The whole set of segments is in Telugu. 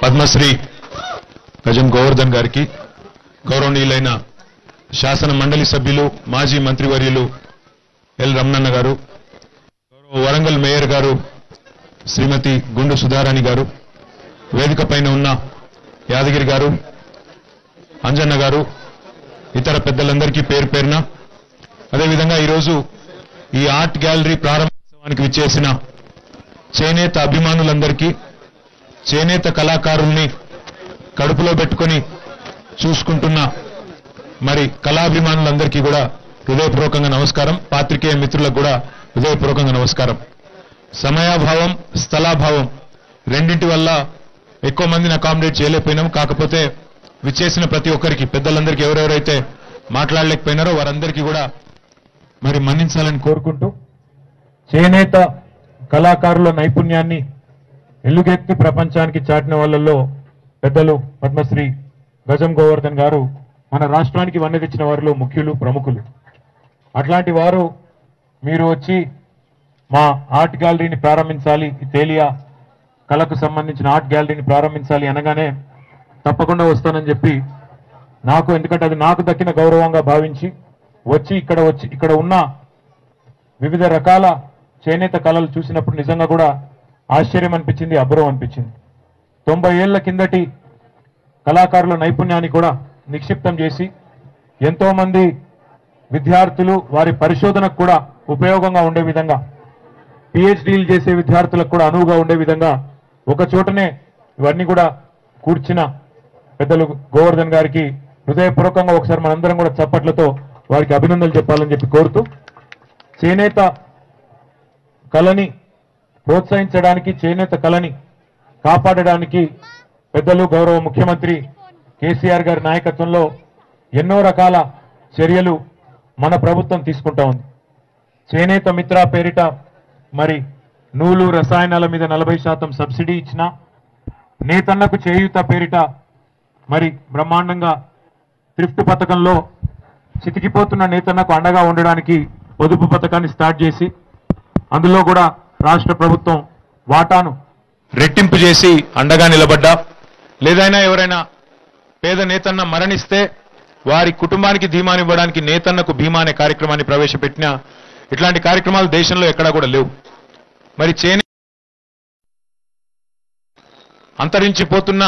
పద్మశ్రీ గజం గోవర్ధన్ గారికి గౌరవనీయులైన శాసన మండలి సభ్యులు మాజీ మంత్రివర్యులు ఎల్ రమణన్న గారు గౌరవ వరంగల్ మేయర్ గారు శ్రీమతి గుండు సుధారాణి గారు వేదిక పైన ఉన్న యాదగిరి గారు అంజన్న గారు ఇతర పెద్దలందరికీ పేరు పేరున అదేవిధంగా ఈరోజు ఈ ఆర్ట్ గ్యాలరీ ప్రారంభోత్సవానికి విచ్చేసిన చేనేత అభిమానులందరికీ చేనేత కళాకారుల్ని కడుపులో పెట్టుకొని చూసుకుంటున్న మరి కళాభిమానులందరికీ కూడా హృదయపూర్వకంగా నమస్కారం పాత్రికేయ మిత్రులకు కూడా హృదయపూర్వకంగా నమస్కారం సమయాభావం స్థలాభావం రెండింటి వల్ల ఎక్కువ మందిని అకామిడేట్ చేయలేకపోయినాం కాకపోతే విచ్చేసిన ప్రతి ఒక్కరికి పెద్దలందరికీ ఎవరెవరైతే మాట్లాడలేకపోయినారో వారందరికీ కూడా మరి మన్నించాలని కోరుకుంటూ చేనేత కళాకారుల నైపుణ్యాన్ని ఎల్లుగెత్తి ప్రపంచానికి చాటిన వాళ్ళల్లో పెద్దలు పద్మశ్రీ గజం గోవర్ధన్ గారు మన రాష్ట్రానికి వన్నె తెచ్చిన వారిలో ముఖ్యులు ప్రముఖులు అట్లాంటి వారు మీరు వచ్చి మా ఆర్ట్ గ్యాలరీని ప్రారంభించాలి ఈ తేలియా కళకు సంబంధించిన ఆర్ట్ గ్యాలరీని ప్రారంభించాలి అనగానే తప్పకుండా వస్తానని చెప్పి నాకు ఎందుకంటే అది నాకు దక్కిన గౌరవంగా భావించి వచ్చి ఇక్కడ వచ్చి ఇక్కడ ఉన్న వివిధ రకాల చేనేత కళలు చూసినప్పుడు నిజంగా కూడా ఆశ్చర్యం అనిపించింది అబ్బురం అనిపించింది తొంభై ఏళ్ల కిందటి కళాకారుల నైపుణ్యాన్ని కూడా నిక్షిప్తం చేసి ఎంతో మంది విద్యార్థులు వారి పరిశోధనకు కూడా ఉపయోగంగా ఉండే విధంగా పిహెచ్డీలు చేసే విద్యార్థులకు కూడా అనువుగా ఉండే విధంగా ఒక చోటనే ఇవన్నీ కూడా కూర్చిన పెద్దలు గోవర్ధన్ గారికి హృదయపూర్వకంగా ఒకసారి మనందరం కూడా చప్పట్లతో వారికి అభినందనలు చెప్పాలని చెప్పి కోరుతూ చేనేత కళని ప్రోత్సహించడానికి చేనేత కళని కాపాడడానికి పెద్దలు గౌరవ ముఖ్యమంత్రి కేసీఆర్ గారి నాయకత్వంలో ఎన్నో రకాల చర్యలు మన ప్రభుత్వం తీసుకుంటా ఉంది చేనేత మిత్ర పేరిట మరి నూలు రసాయనాల మీద నలభై శాతం సబ్సిడీ ఇచ్చిన నేతన్నకు చేయూత పేరిట మరి బ్రహ్మాండంగా థ్రిఫ్ట్ పథకంలో చితికిపోతున్న నేతన్నకు అండగా ఉండడానికి పొదుపు పథకాన్ని స్టార్ట్ చేసి అందులో కూడా రాష్ట్ర ప్రభుత్వం వాటాను రెట్టింపు చేసి అండగా నిలబడ్డా లేదైనా ఎవరైనా పేద నేతన్న మరణిస్తే వారి కుటుంబానికి ధీమానివ్వడానికి నేతన్నకు భీమా అనే కార్యక్రమాన్ని ప్రవేశపెట్టిన ఇట్లాంటి కార్యక్రమాలు దేశంలో ఎక్కడా కూడా లేవు మరి చేనే అంతరించిపోతున్న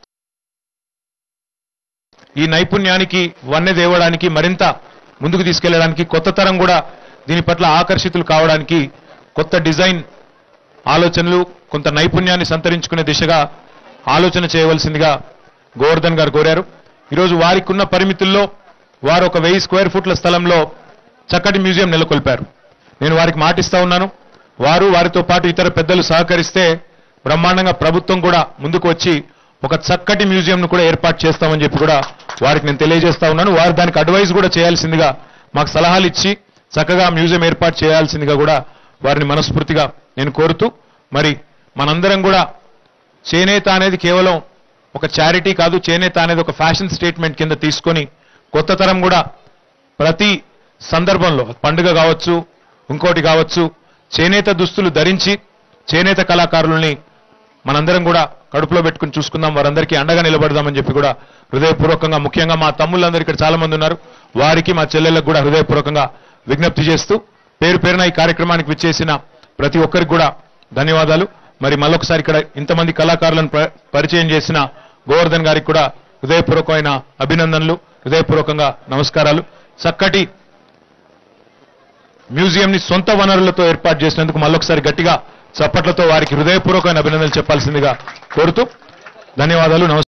ఈ నైపుణ్యానికి వన్నె దేవడానికి మరింత ముందుకు తీసుకెళ్లడానికి కొత్త తరం కూడా దీని పట్ల ఆకర్షితులు కావడానికి కొత్త డిజైన్ ఆలోచనలు కొంత నైపుణ్యాన్ని సంతరించుకునే దిశగా ఆలోచన చేయవలసిందిగా గోవర్ధన్ గారు కోరారు ఈరోజు వారికి ఉన్న పరిమితుల్లో వారు ఒక వెయ్యి స్క్వేర్ ఫుట్ల స్థలంలో చక్కటి మ్యూజియం నెలకొల్పారు నేను వారికి మాటిస్తా ఉన్నాను వారు వారితో పాటు ఇతర పెద్దలు సహకరిస్తే బ్రహ్మాండంగా ప్రభుత్వం కూడా ముందుకు వచ్చి ఒక చక్కటి మ్యూజియంను కూడా ఏర్పాటు చేస్తామని చెప్పి కూడా వారికి నేను తెలియజేస్తా ఉన్నాను వారు దానికి అడ్వైజ్ కూడా చేయాల్సిందిగా మాకు సలహాలు ఇచ్చి చక్కగా మ్యూజియం ఏర్పాటు చేయాల్సిందిగా కూడా వారిని మనస్ఫూర్తిగా నేను కోరుతూ మరి మనందరం కూడా చేనేత అనేది కేవలం ఒక చారిటీ కాదు చేనేత అనేది ఒక ఫ్యాషన్ స్టేట్మెంట్ కింద తీసుకొని కొత్త తరం కూడా ప్రతి సందర్భంలో పండుగ కావచ్చు ఇంకోటి కావచ్చు చేనేత దుస్తులు ధరించి చేనేత కళాకారుల్ని మనందరం కూడా కడుపులో పెట్టుకుని చూసుకుందాం వారందరికీ అండగా నిలబడదామని చెప్పి కూడా హృదయపూర్వకంగా ముఖ్యంగా మా తమ్ముళ్ళందరూ ఇక్కడ చాలా మంది ఉన్నారు వారికి మా చెల్లెళ్ళకు కూడా హృదయపూర్వకంగా విజ్ఞప్తి చేస్తూ పేరు పేరున ఈ కార్యక్రమానికి విచ్చేసిన ప్రతి ఒక్కరికి కూడా ధన్యవాదాలు మరి మళ్ళొకసారి ఇక్కడ ఇంతమంది కళాకారులను ప- పరిచయం చేసిన గోవర్ధన్ గారికి కూడా హృదయపూర్వకమైన అభినందనలు హృదయపూర్వకంగా నమస్కారాలు చక్కటి మ్యూజియం ని సొంత వనరులతో ఏర్పాటు చేసినందుకు మళ్ళొకసారి గట్టిగా చప్పట్లతో వారికి హృదయపూర్వకమైన అభినందనలు చెప్పాల్సిందిగా కోరుతూ ధన్యవాదాలు నమస్కారం